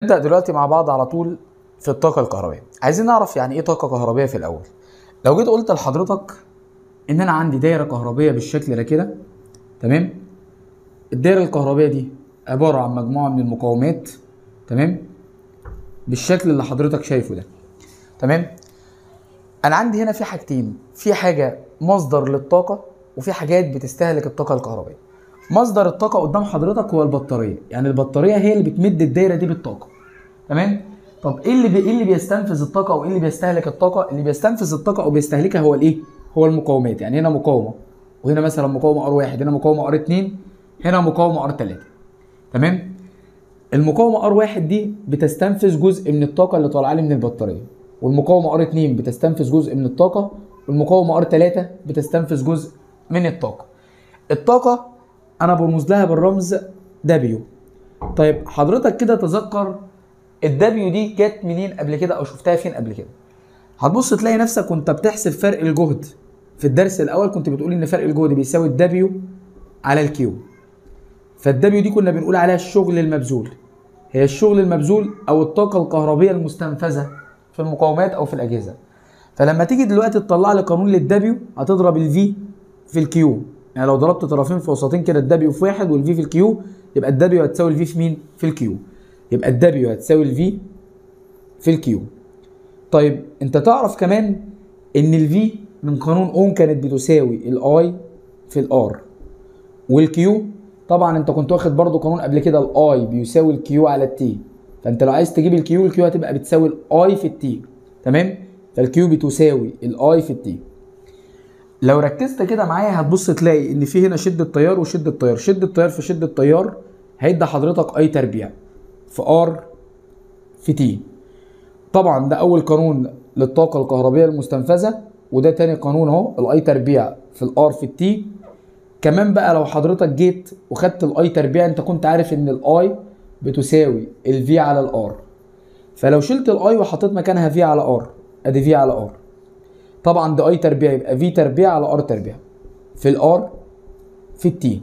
نبدأ دلوقتي مع بعض على طول في الطاقة الكهربائية عايزين نعرف يعني ايه طاقة كهربائية في الأول لو جيت قلت لحضرتك إن أنا عندي دايرة كهربائية بالشكل ده كده تمام الدايرة الكهربائية دي عبارة عن مجموعة من المقاومات تمام بالشكل اللي حضرتك شايفه ده تمام أنا عندي هنا في حاجتين في حاجة مصدر للطاقة وفي حاجات بتستهلك الطاقة الكهربائية مصدر الطاقة قدام حضرتك هو البطارية يعني البطارية هي اللي بتمد الدايرة دي بالطاقة تمام طب ايه اللي بي... ايه اللي بيستنفذ الطاقة وايه اللي بيستهلك الطاقة اللي بيستنفذ الطاقة او بيستهلكها هو الايه هو المقاومات يعني هنا مقاومة وهنا مثلا مقاومة ار1 هنا مقاومة ار2 هنا مقاومة ار3 تمام المقاومة ار1 دي بتستنفذ جزء من الطاقة اللي طالعه لي من البطارية والمقاومة ار2 بتستنفذ جزء من الطاقة والمقاومة ر3 بتستنفذ جزء من الطاقة الطاقة انا برمز لها بالرمز W طيب حضرتك كده تذكر الدبليو دي جت منين قبل كده او شفتها فين قبل كده هتبص تلاقي نفسك وانت بتحسب فرق الجهد في الدرس الاول كنت بتقول ان فرق الجهد بيساوي الدبليو على الكيو فالدبليو دي كنا بنقول عليها الشغل المبذول هي الشغل المبذول او الطاقه الكهربيه المستنفذه في المقاومات او في الاجهزه فلما تيجي دلوقتي تطلع لي قانون للدبليو هتضرب الفي في الكيو يعني لو ضربت طرفين في وسطين كده الدبليو في واحد والفي في الكيو يبقى الدبليو هتساوي الفي في مين؟ في الكيو يبقى الدبليو هتساوي الفي في الكيو طيب انت تعرف كمان ان الفي من قانون اوم كانت بتساوي الاي في الار والكيو طبعا انت كنت واخد برضو قانون قبل كده الاي بيساوي الكيو على التي فانت لو عايز تجيب الكيو الكيو هتبقى بتساوي الاي في التي تمام فالكيو بتساوي الاي في التي لو ركزت كده معايا هتبص تلاقي ان في هنا شده تيار وشده تيار شده تيار في شده تيار هيدي حضرتك اي تربيع في ار في تي طبعا ده اول قانون للطاقه الكهربائيه المستنفذه وده تاني قانون اهو الاي تربيع في الار في التي كمان بقى لو حضرتك جيت وخدت الاي تربيع انت كنت عارف ان الاي بتساوي الفي على الار فلو شلت الاي وحطيت مكانها في على ار ادي في على ار طبعا ده اي تربيع يبقى في تربيع على ار تربيع في الار في التي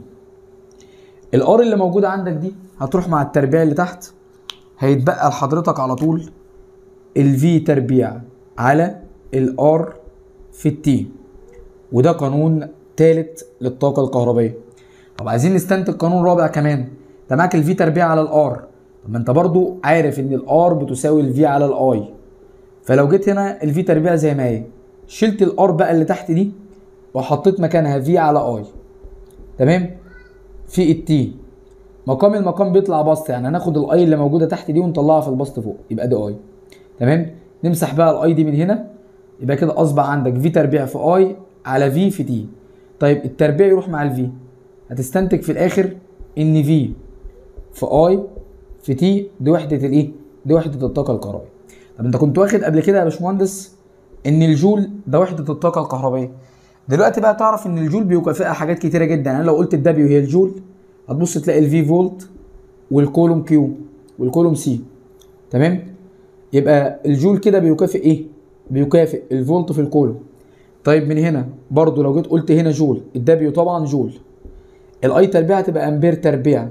الار اللي موجوده عندك دي هتروح مع التربيع اللي تحت هيتبقى لحضرتك على طول الفي تربيع على الار في التي وده قانون ثالث للطاقه الكهربائيه طب عايزين نستنتج قانون رابع كمان انت معاك الفي تربيع على الار طب ما انت برضو عارف ان الار بتساوي الفي على الاي فلو جيت هنا الفي تربيع زي ما هي شلت الار بقى اللي تحت دي وحطيت مكانها في على اي تمام في التي مقام المقام بيطلع بسط يعني هناخد الاي اللي موجوده تحت دي ونطلعها في البسط فوق يبقى ده اي تمام نمسح بقى الاي دي من هنا يبقى كده اصبح عندك في تربيع في اي على في في تي طيب التربيع يروح مع الفي هتستنتج في الاخر ان في في اي في تي دي وحده الايه دي وحده الطاقه الكهربائيه طب انت كنت واخد قبل كده يا باشمهندس ان الجول ده وحده الطاقه الكهربائيه دلوقتي بقى تعرف ان الجول بيكافئها حاجات كتيره جدا يعني لو قلت الدبليو هي الجول هتبص تلاقي الفي فولت والكولوم كيو والكولوم سي تمام يبقى الجول كده بيكافئ ايه بيكافئ الفولت في الكولوم طيب من هنا برضو لو جيت قلت هنا جول الدبليو طبعا جول الاي تربيع هتبقى امبير تربيع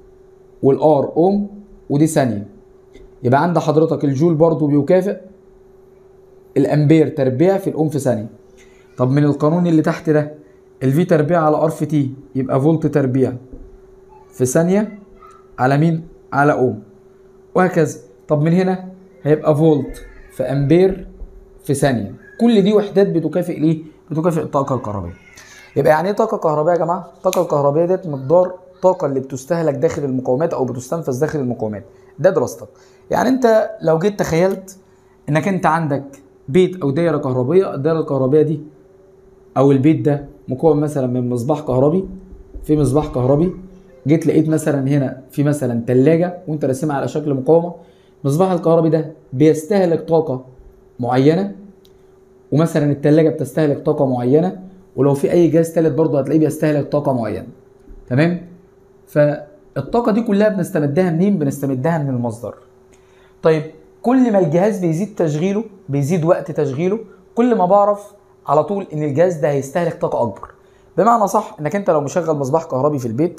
والار اوم ودي ثانيه يبقى عند حضرتك الجول برضو بيكافئ الامبير تربيع في الاوم في ثانيه طب من القانون اللي تحت ده الفي تربيع على ار في تي يبقى فولت تربيع في ثانيه على مين على اوم وهكذا طب من هنا هيبقى فولت في امبير في ثانيه كل دي وحدات بتكافئ ليه بتكافئ الطاقه الكهربائيه يبقى يعني ايه طاقه كهربائيه يا جماعه الطاقه الكهربائيه ديت مقدار الطاقه اللي بتستهلك داخل المقاومات او بتستنفذ داخل المقاومات ده دراستك يعني انت لو جيت تخيلت انك انت عندك بيت او دايره كهربائيه الدايره الكهربائيه دي او البيت ده مكون مثلا من مصباح كهربي في مصباح كهربي جيت لقيت مثلا هنا في مثلا ثلاجه وانت راسمها على شكل مقاومه المصباح الكهربي ده بيستهلك طاقه معينه ومثلا الثلاجه بتستهلك طاقه معينه ولو في اي جهاز ثالث برضه هتلاقيه بيستهلك طاقه معينه تمام فالطاقه دي كلها بنستمدها منين بنستمدها من المصدر طيب كل ما الجهاز بيزيد تشغيله بيزيد وقت تشغيله كل ما بعرف على طول ان الجهاز ده هيستهلك طاقه اكبر بمعنى صح انك انت لو مشغل مصباح كهربي في البيت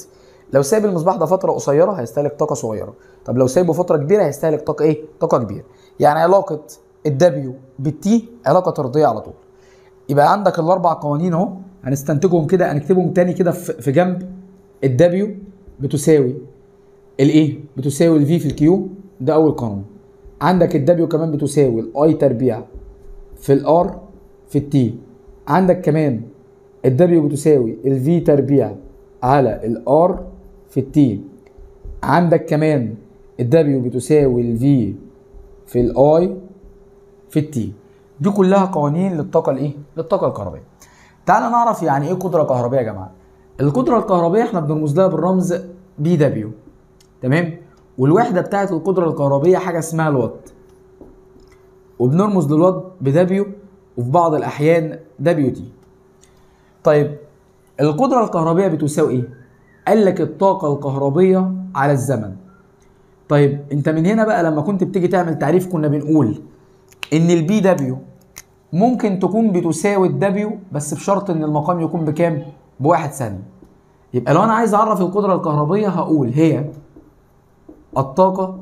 لو سايب المصباح ده فتره قصيره هيستهلك طاقه صغيره طب لو سايبه فتره كبيره هيستهلك طاقه ايه طاقه كبيره يعني علاقه الدبليو بالتي علاقه طرديه على طول يبقى عندك الاربع قوانين اهو هنستنتجهم كده هنكتبهم تاني كده في في جنب الدبليو بتساوي الايه بتساوي الفي في الكيو ده اول قانون عندك الدبليو كمان بتساوي الاي تربيع في الار في التي عندك كمان الدبليو بتساوي الفي تربيع على الار في التي عندك كمان الدبليو بتساوي الفي في الاي في التي دي كلها قوانين للطاقه الايه للطاقه الكهربائيه تعال نعرف يعني ايه قدره كهربائيه يا جماعه القدره الكهربائيه احنا بنرمز لها بالرمز بي دبليو تمام والوحده بتاعه القدره الكهربائيه حاجه اسمها الوات وبنرمز للوات بدبليو وفي بعض الاحيان دبليو تي طيب القدره الكهربائيه بتساوي ايه قال لك الطاقه الكهربائيه على الزمن طيب انت من هنا بقى لما كنت بتيجي تعمل تعريف كنا بنقول ان البي دبليو ممكن تكون بتساوي الدبليو بس بشرط ان المقام يكون بكام بواحد ثانيه يبقى لو انا عايز اعرف القدره الكهربائيه هقول هي الطاقه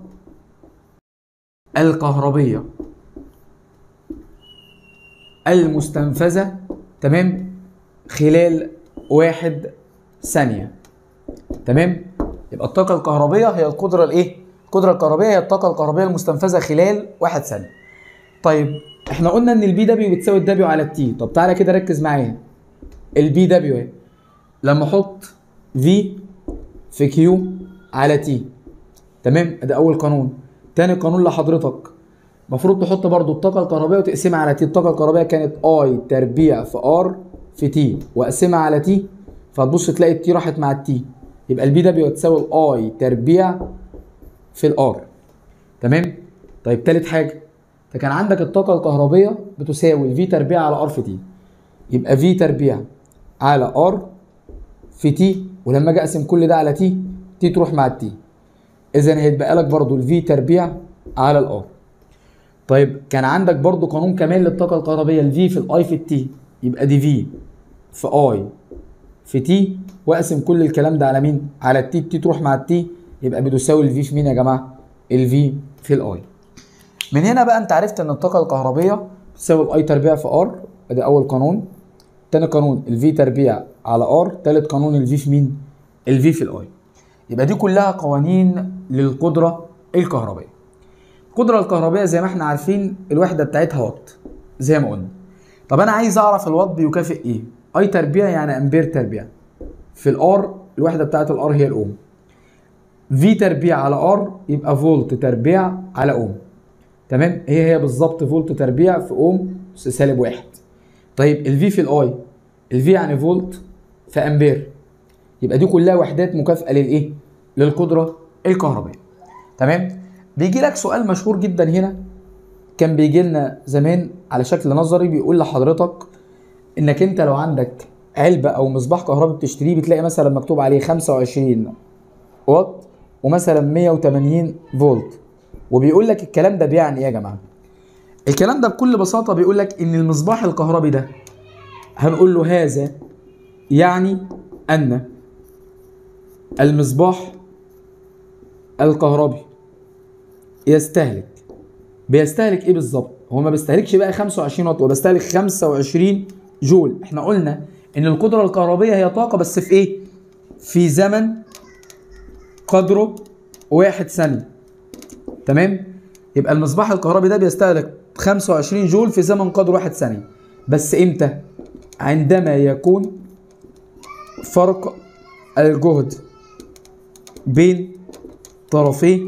الكهربيه المستنفذه تمام خلال واحد ثانيه تمام يبقى الطاقه الكهربائيه هي القدره الايه القدره الكهربائيه هي الطاقه الكهربائيه المستنفذه خلال واحد ثانيه طيب احنا قلنا ان البي دبليو بتساوي الدبليو على التي طب تعالى كده ركز معايا البي دبليو اهي لما احط في في كيو على تي تمام ده اول قانون تاني قانون لحضرتك المفروض تحط برضو الطاقه الكهربائيه وتقسمها على تي الطاقه الكهربائيه كانت اي تربيع في ار في تي واقسمها على تي فتبص تلاقي التي راحت مع التي يبقى البي دبليو هتساوي الاي تربيع في الار تمام طيب تالت حاجه فكان عندك الطاقه الكهربائيه بتساوي الفي تربيع على ار في تي يبقى في تربيع على ار في تي ولما اجي اقسم كل ده على تي تي تروح مع التي اذا هيتبقى لك برضو الفي تربيع على الار طيب كان عندك برضو قانون كمان للطاقه الكهربائيه الفي في الاي في التي يبقى دي في في اي في تي واقسم كل الكلام ده على مين على التي التي تروح مع التي يبقى بتساوي الفي في مين يا جماعه الفي في الاي من هنا بقى انت عرفت ان الطاقه الكهربائيه بتساوي الاي تربيع في ار ده اول قانون تاني قانون الفي تربيع على ار تالت قانون الفي في مين الفي في الاي يبقى دي كلها قوانين للقدره الكهربائيه القدره الكهربائيه زي ما احنا عارفين الوحده بتاعتها وات زي ما قلنا طب انا عايز اعرف الوات بيكافئ ايه اي تربيع يعني امبير تربيع في الار الوحده بتاعت الار هي الاوم في تربيع على ار يبقى فولت تربيع على اوم تمام هي هي بالظبط فولت تربيع في اوم سالب واحد طيب الفي في الاي الفي يعني فولت في امبير يبقى دي كلها وحدات مكافئه للايه للقدره الكهربائيه تمام بيجي لك سؤال مشهور جدا هنا كان بيجي لنا زمان على شكل نظري بيقول لحضرتك انك انت لو عندك علبه او مصباح كهربي بتشتريه بتلاقي مثلا مكتوب عليه 25 واط ومثلا 180 فولت وبيقول لك الكلام ده بيعني ايه يا جماعه الكلام ده بكل بساطه بيقول لك ان المصباح الكهربي ده هنقول له هذا يعني ان المصباح الكهربي يستهلك بيستهلك ايه بالظبط هو ما بيستهلكش بقى 25 واط هو بيستهلك 25 جول احنا قلنا ان القدره الكهربيه هي طاقه بس في ايه في زمن قدره واحد ثانيه تمام يبقى المصباح الكهربي ده بيستهلك 25 جول في زمن قدره واحد ثانيه بس امتى عندما يكون فرق الجهد بين طرفي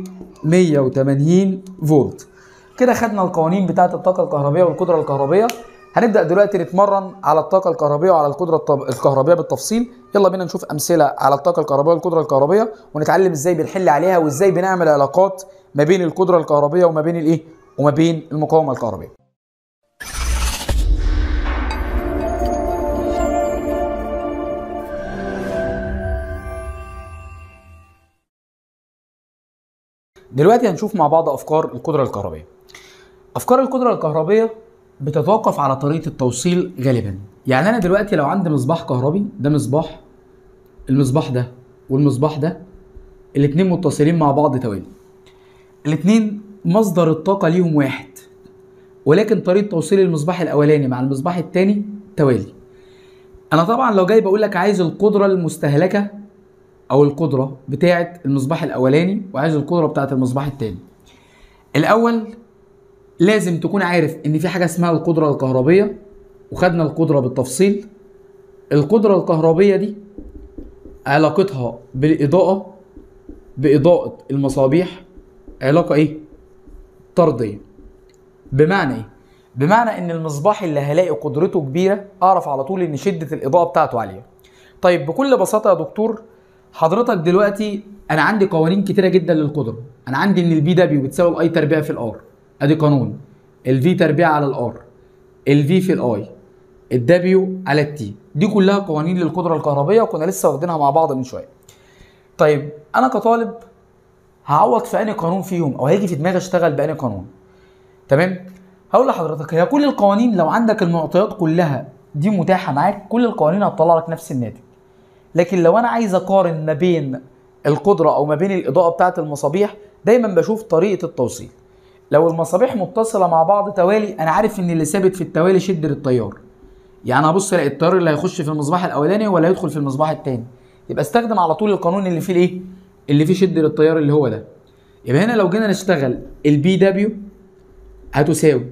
180 فولت كده خدنا القوانين بتاعه الطاقه الكهربائيه والقدره الكهربائيه هنبدا دلوقتي نتمرن على الطاقه الكهربائيه وعلى القدره الكهربائيه بالتفصيل يلا بينا نشوف امثله على الطاقه الكهربائيه والقدره الكهربائيه ونتعلم ازاي بنحل عليها وازاي بنعمل علاقات ما بين القدره الكهربائيه وما بين الايه وما بين المقاومه الكهربائيه دلوقتي هنشوف مع بعض افكار القدره الكهربائيه افكار القدره الكهربائيه بتتوقف على طريقه التوصيل غالبا يعني انا دلوقتي لو عندي مصباح كهربي ده مصباح المصباح ده والمصباح ده الاتنين متصلين مع بعض توالي الاتنين مصدر الطاقة ليهم واحد ولكن طريقة توصيل المصباح الأولاني مع المصباح التاني توالي أنا طبعا لو جاي بقول لك عايز القدرة المستهلكة أو القدرة بتاعة المصباح الأولاني وعايز القدرة بتاعة المصباح التاني الأول لازم تكون عارف إن في حاجة اسمها القدرة الكهربية وخدنا القدرة بالتفصيل القدرة الكهربية دي علاقتها بالإضاءة بإضاءة المصابيح علاقة إيه؟ طردية بمعنى إيه؟ بمعنى إن المصباح اللي هلاقي قدرته كبيرة أعرف على طول إن شدة الإضاءة بتاعته عالية. طيب بكل بساطة يا دكتور حضرتك دلوقتي أنا عندي قوانين كتيرة جدا للقدرة. أنا عندي إن البي دبليو بتساوي الأي تربيع في الآر. أدي قانون. الفي تربيع على الآر. الفي في الآي. الدبليو على التي. دي كلها قوانين للقدرة الكهربية وكنا لسه واخدينها مع بعض من شوية. طيب أنا كطالب هعوض في انهي قانون فيهم او هيجي في دماغي اشتغل بانهي قانون تمام هقول لحضرتك هي كل القوانين لو عندك المعطيات كلها دي متاحه معاك كل القوانين هتطلع لك نفس الناتج لكن لو انا عايز اقارن ما بين القدره او ما بين الاضاءه بتاعه المصابيح دايما بشوف طريقه التوصيل لو المصابيح متصله مع بعض توالي انا عارف ان اللي ثابت في التوالي شده التيار يعني هبص الاقي التيار اللي هيخش في المصباح الاولاني ولا هيدخل في المصباح الثاني يبقى استخدم على طول القانون اللي فيه الايه اللي فيه شده التيار اللي هو ده يبقى هنا لو جينا نشتغل البي دبليو هتساوي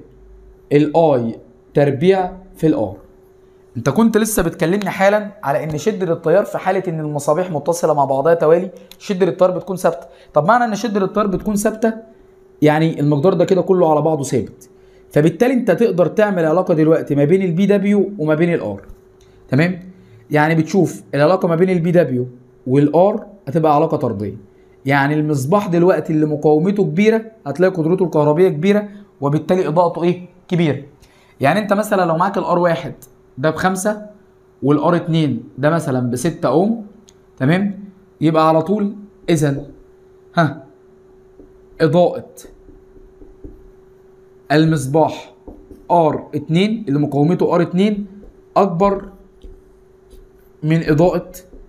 الاي تربيع في الار انت كنت لسه بتكلمني حالا على ان شده التيار في حاله ان المصابيح متصله مع بعضها توالي شده التيار بتكون ثابته طب معنى ان شده التيار بتكون ثابته يعني المقدار ده كده كله على بعضه ثابت فبالتالي انت تقدر تعمل علاقه دلوقتي ما بين البي دبليو وما بين الار تمام يعني بتشوف العلاقه ما بين البي دبليو والار هتبقى علاقه طرديه يعني المصباح دلوقتي اللي مقاومته كبيره هتلاقي قدرته الكهربيه كبيره وبالتالي اضاءته ايه كبيره يعني انت مثلا لو معاك الار واحد ده بخمسة والار اتنين ده مثلا بستة اوم تمام يبقى على طول اذا ها اضاءة المصباح ار اتنين اللي مقاومته ار اتنين اكبر من اضاءة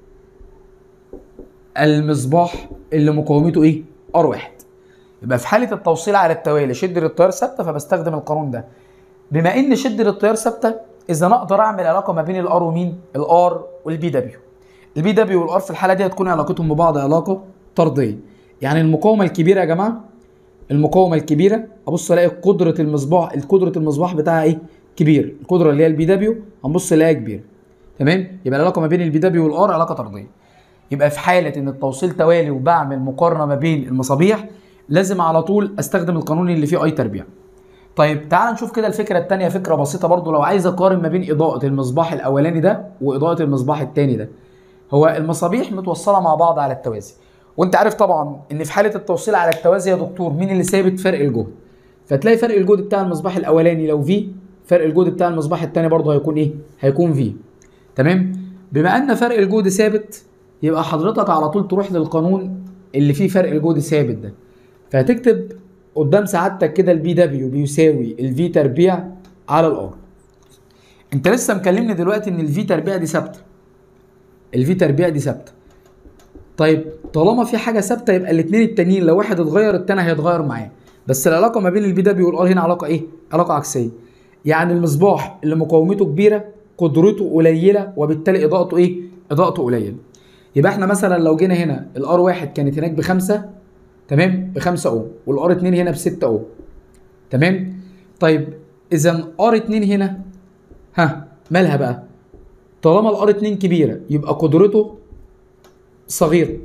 المصباح اللي مقاومته ايه ار واحد يبقى في حاله التوصيل على التوالي شده التيار ثابته فبستخدم القانون ده بما ان شده التيار ثابته اذا انا اقدر اعمل علاقه ما بين الار ومين الار والبي دبليو البي دبليو والار في الحاله دي هتكون علاقتهم ببعض علاقه طرديه يعني المقاومه الكبيره يا جماعه المقاومه الكبيره ابص الاقي قدره المصباح قدره المصباح بتاعها ايه كبير القدره اللي هي البي دبليو هنبص الاقيها كبيره تمام يبقى العلاقه ما بين البي دبليو والار علاقه طرديه يبقى في حاله ان التوصيل توالي وبعمل مقارنه ما بين المصابيح لازم على طول استخدم القانون اللي فيه اي تربيع طيب تعال نشوف كده الفكره الثانيه فكره بسيطه برضو لو عايز اقارن ما بين اضاءه المصباح الاولاني ده واضاءه المصباح الثاني ده هو المصابيح متوصله مع بعض على التوازي وانت عارف طبعا ان في حاله التوصيل على التوازي يا دكتور مين اللي ثابت فرق الجهد فتلاقي فرق الجهد بتاع المصباح الاولاني لو في فرق الجهد بتاع المصباح الثاني برضه هيكون ايه هيكون في تمام بما ان فرق الجهد ثابت يبقى حضرتك على طول تروح للقانون اللي فيه فرق الجهد ثابت ده فهتكتب قدام سعادتك كده البي دبليو بيساوي الفي تربيع على الار انت لسه مكلمني دلوقتي ان الفي تربيع دي ثابته الفي تربيع دي ثابته طيب طالما في حاجه ثابته يبقى الاثنين التانيين لو واحد اتغير التاني هيتغير معاه بس العلاقه ما بين البي دبليو والار هنا علاقه ايه علاقه عكسيه يعني المصباح اللي مقاومته كبيره قدرته قليله وبالتالي اضاءته ايه اضاءته قليله يبقى احنا مثلا لو جينا هنا الار واحد كانت هناك بخمسة تمام بخمسة اوم والار 2 هنا بستة اوم تمام طيب اذا ار 2 هنا ها مالها بقى طالما الار 2 كبيره يبقى قدرته صغيره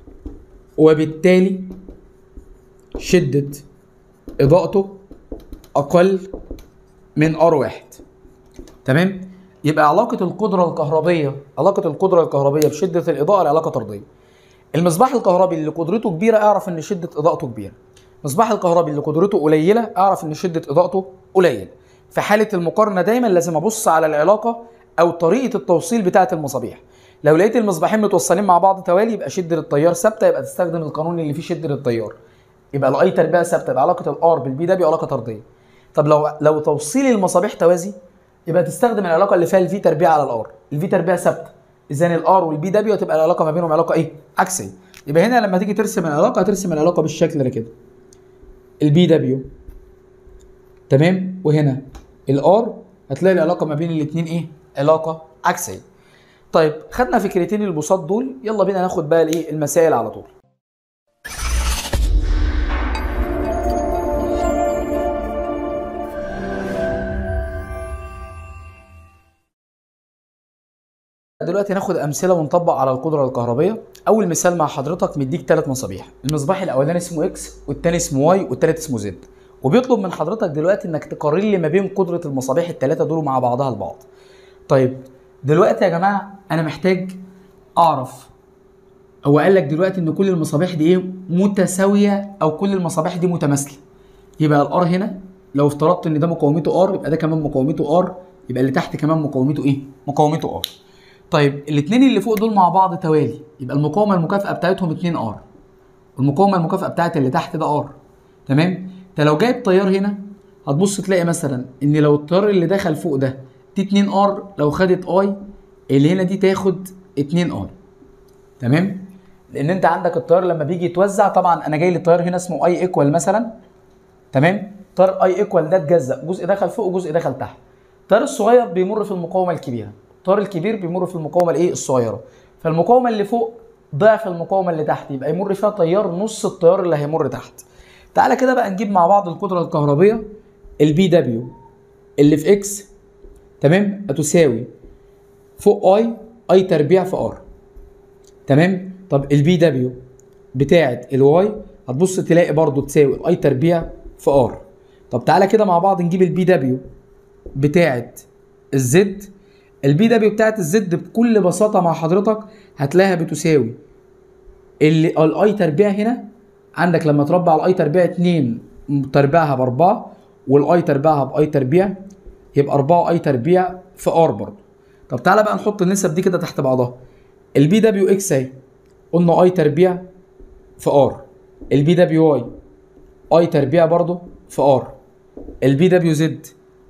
وبالتالي شده اضاءته اقل من ار واحد تمام يبقى علاقه القدره الكهربيه علاقه القدره الكهربيه بشده الاضاءه علاقه طرديه المصباح الكهربي اللي قدرته كبيره اعرف ان شده اضاءته كبيره المصباح الكهربي اللي قدرته قليله اعرف ان شده اضاءته قليله في حاله المقارنه دايما لازم ابص على العلاقه او طريقه التوصيل بتاعه المصابيح لو لقيت المصباحين متوصلين مع بعض توالي يبقى شده التيار ثابته يبقى تستخدم القانون اللي فيه شده التيار يبقى الاي تربيع ثابته يبقى علاقه الار بالبي دبليو علاقه طرديه طب لو لو توصيل المصابيح توازي يبقى تستخدم العلاقه اللي فيها الفي تربيع على الار الفي تربيع ثابته اذا الار والبي دبليو هتبقى العلاقه ما بينهم علاقه ايه عكسيه يبقى هنا لما تيجي ترسم العلاقه هترسم العلاقه بالشكل ده كده البي دبليو تمام وهنا الار هتلاقي العلاقه ما بين الاثنين ايه علاقه عكسيه طيب خدنا فكرتين البساط دول يلا بينا ناخد بقى الايه المسائل على طول دلوقتي ناخد امثله ونطبق على القدره الكهربيه اول مثال مع حضرتك مديك ثلاث مصابيح المصباح الاولاني اسمه اكس والثاني اسمه واي والثالث اسمه زد وبيطلب من حضرتك دلوقتي انك تقارن لي ما بين قدره المصابيح الثلاثه دول مع بعضها البعض طيب دلوقتي يا جماعه انا محتاج اعرف هو قال لك دلوقتي ان كل المصابيح دي ايه متساويه او كل المصابيح دي متماثله يبقى الار هنا لو افترضت ان ده مقاومته ار يبقى ده كمان مقاومته ار يبقى اللي تحت كمان مقاومته ايه مقاومته ار طيب الاثنين اللي فوق دول مع بعض توالي يبقى المقاومه المكافئه بتاعتهم 2 ار والمقاومه المكافئه بتاعت اللي تحت ده ار تمام انت لو جايب تيار هنا هتبص تلاقي مثلا ان لو التيار اللي دخل فوق ده دي 2 ار لو خدت اي اللي هنا دي تاخد 2 ار تمام لان انت عندك التيار لما بيجي يتوزع طبعا انا جاي لي تيار هنا اسمه اي ايكوال مثلا تمام تيار اي ايكوال ده اتجزأ جزء دخل فوق وجزء دخل تحت التيار الصغير بيمر في المقاومه الكبيره التيار الكبير بيمر في المقاومه الايه الصغيره فالمقاومه اللي فوق ضعف المقاومه اللي تحت يبقى يمر فيها تيار نص التيار اللي هيمر تحت تعالى كده بقى نجيب مع بعض القدره الكهربيه البي دبليو اللي في اكس تمام هتساوي فوق اي اي تربيع في ار تمام طب البي دبليو بتاعه الواي هتبص تلاقي برضو تساوي الاي تربيع في ار طب تعالى كده مع بعض نجيب البي دبليو بتاعه الزد البي دبليو بتاعت الزد بكل بساطه مع حضرتك هتلاقيها بتساوي اللي الاي تربيع هنا عندك لما تربع الاي تربيع 2 تربيعها ب 4 والاي تربيعها باي تربيع يبقى 4 اي تربيع في ار برضه طب تعالى بقى نحط النسب دي كده تحت بعضها البي دبليو اكس اهي قلنا اي تربيع في ار البي دبليو واي اي تربيع برضه في ار البي دبليو زد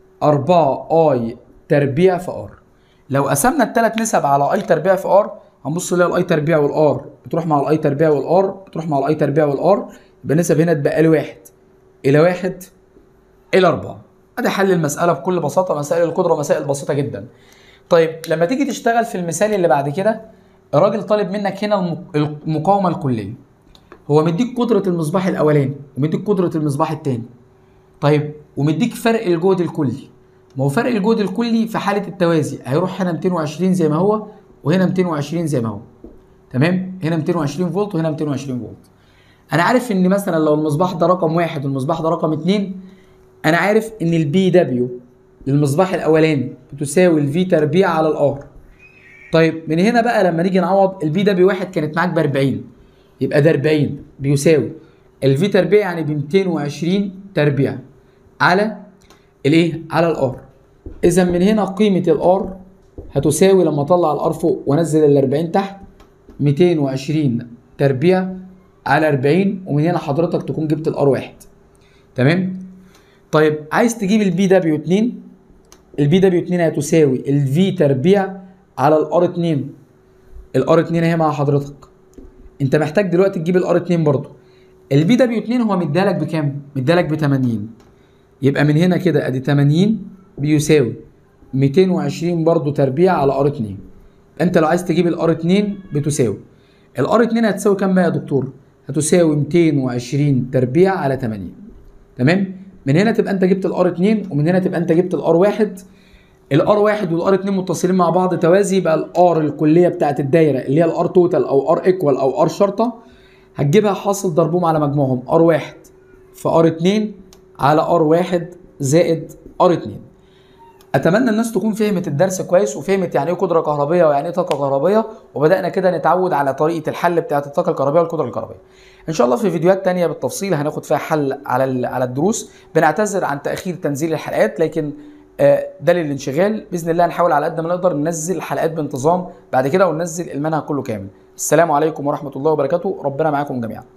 4 اي تربيع في ار لو قسمنا الثلاث نسب على اي تربيع في ار هنبص نلاقي الاي تربيع والار بتروح مع الاي تربيع والار بتروح مع الاي تربيع والار يبقى النسب هنا تبقى لي واحد الى واحد الى اربعه ادي حل المساله بكل بساطه مسائل القدره مسائل بسيطه جدا طيب لما تيجي تشتغل في المثال اللي بعد كده الراجل طالب منك هنا المقاومه الكليه هو مديك قدره المصباح الاولاني ومديك قدره المصباح الثاني طيب ومديك فرق الجهد الكلي ما هو فرق الجهد الكلي في حاله التوازي هيروح هنا 220 زي ما هو وهنا 220 زي ما هو تمام هنا 220 فولت وهنا 220 فولت انا عارف ان مثلا لو المصباح ده رقم واحد والمصباح ده رقم اتنين انا عارف ان البي دبليو للمصباح الاولاني بتساوي الفي تربيع على الار طيب من هنا بقى لما نيجي نعوض البي دبليو واحد كانت معاك ب 40 يبقى ده 40 بيساوي الفي تربيع يعني ب 220 تربيع على الايه على الار اذا من هنا قيمه الار هتساوي لما اطلع الار فوق وانزل ال 40 تحت 220 تربيع على 40 ومن هنا حضرتك تكون جبت الار واحد تمام طيب عايز تجيب البي دبليو 2 البي دبليو 2 هتساوي الفي تربيع على الار 2 الار 2 اهي مع حضرتك انت محتاج دلوقتي تجيب الار 2 برضه البي دبليو 2 هو مديلك بكام مديلك ب 80 يبقى من هنا كده ادي 80 بيساوي 220 برضو تربيع على ار 2 انت لو عايز تجيب الار 2 بتساوي الار 2 هتساوي كام بقى يا دكتور هتساوي 220 تربيع على 80 تمام من هنا تبقى انت جبت الار 2 ومن هنا تبقى انت جبت الار 1 الار 1 والار 2 متصلين مع بعض توازي يبقى الار الكليه بتاعت الدايره اللي هي الار توتال او ار ايكوال او ار شرطه هتجيبها حاصل ضربهم على مجموعهم ار 1 في ار 2 على ار 1 زائد ار 2 اتمنى الناس تكون فهمت الدرس كويس وفهمت يعني ايه قدره كهربيه ويعني ايه طاقه كهربيه وبدانا كده نتعود على طريقه الحل بتاعه الطاقه الكهربائيه والقدره الكهربائيه ان شاء الله في فيديوهات تانية بالتفصيل هناخد فيها حل على على الدروس بنعتذر عن تاخير تنزيل الحلقات لكن ده للانشغال باذن الله نحاول على قد ما نقدر ننزل الحلقات بانتظام بعد كده وننزل المنهج كله كامل السلام عليكم ورحمه الله وبركاته ربنا معاكم جميعا